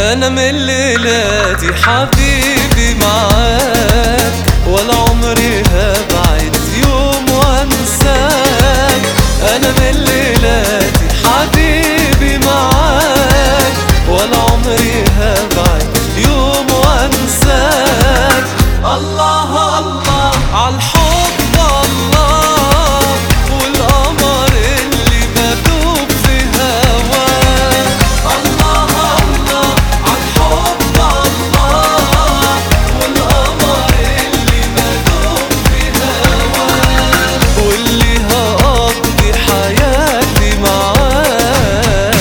انا من ليلاتي حبيبي معاك ولا عمري هبعد يوم وانساك انا من ليلاتي حبيبي معاك ولا عمري هبعد يوم وانساك الله الله عالحب الله والقمر اللي بدوب في هواه الله الله عالحب الله والقمر اللي بدوب في هواه واللي هقضي حياتي معاه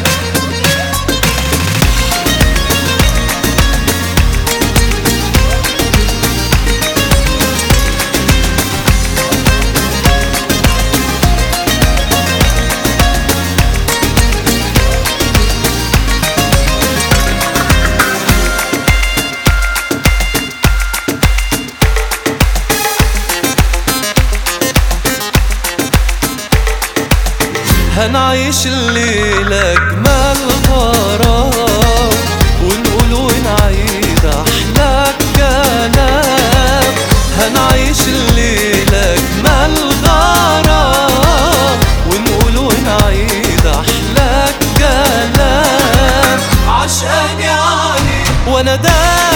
هنعيش الليلة أجمل غرام ونقول ونعيد أحلى كلام هنعيش الليلة أجمل غرام ونقول ونعيد أحلى كلام عشقان يعني وأنا دايما